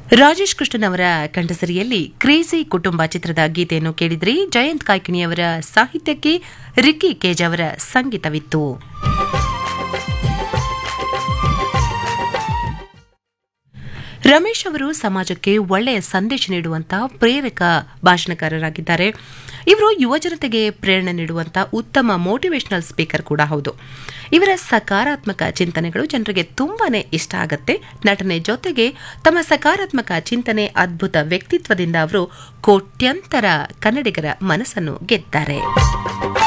ರಾಜೇಶ್ ಕೃಷ್ಣನ್ ಅವರ ಕಂಠಸರಿಯಲ್ಲಿ ಕ್ರೇಜಿ ಕುಟುಂಬ ಚಿತ್ರದ ಗೀತೆಯನ್ನು ಕೇಳಿದ್ರಿ ಜಯಂತ್ ಕಾಯ್ಕಿಣಿಯವರ ಸಾಹಿತ್ಯಕ್ಕೆ ರಿಕ್ಕಿ ಕೇಜ್ ಅವರ ಸಂಗೀತವಿತ್ತು ರಮೇಶ್ ಅವರು ಸಮಾಜಕ್ಕೆ ಒಳ್ಳೆಯ ಸಂದೇಶ ನೀಡುವಂತಹ ಪ್ರೇರಕ ಭಾಷಣಕಾರರಾಗಿದ್ದಾರೆ ಇವರು ಯುವಜನತೆಗೆ ಪ್ರೇರಣೆ ನೀಡುವಂತಹ ಉತ್ತಮ ಮೋಟಿವೇಶನಲ್ ಸ್ಪೀಕರ್ ಕೂಡ ಹೌದು ಇವರ ಸಕಾರಾತ್ಮಕ ಚಿಂತನೆಗಳು ಜನರಿಗೆ ತುಂಬಾನೇ ಇಷ್ಟ ಆಗತ್ತೆ ನಟನೆ ಜೊತೆಗೆ ತಮ್ಮ ಸಕಾರಾತ್ಮಕ ಚಿಂತನೆ ಅದ್ಭುತ ವ್ಯಕ್ತಿತ್ವದಿಂದ ಅವರು ಕೋಟ್ಯಂತರ ಕನ್ನಡಿಗರ ಮನಸ್ಸನ್ನು ಗೆದ್ದಾರೆ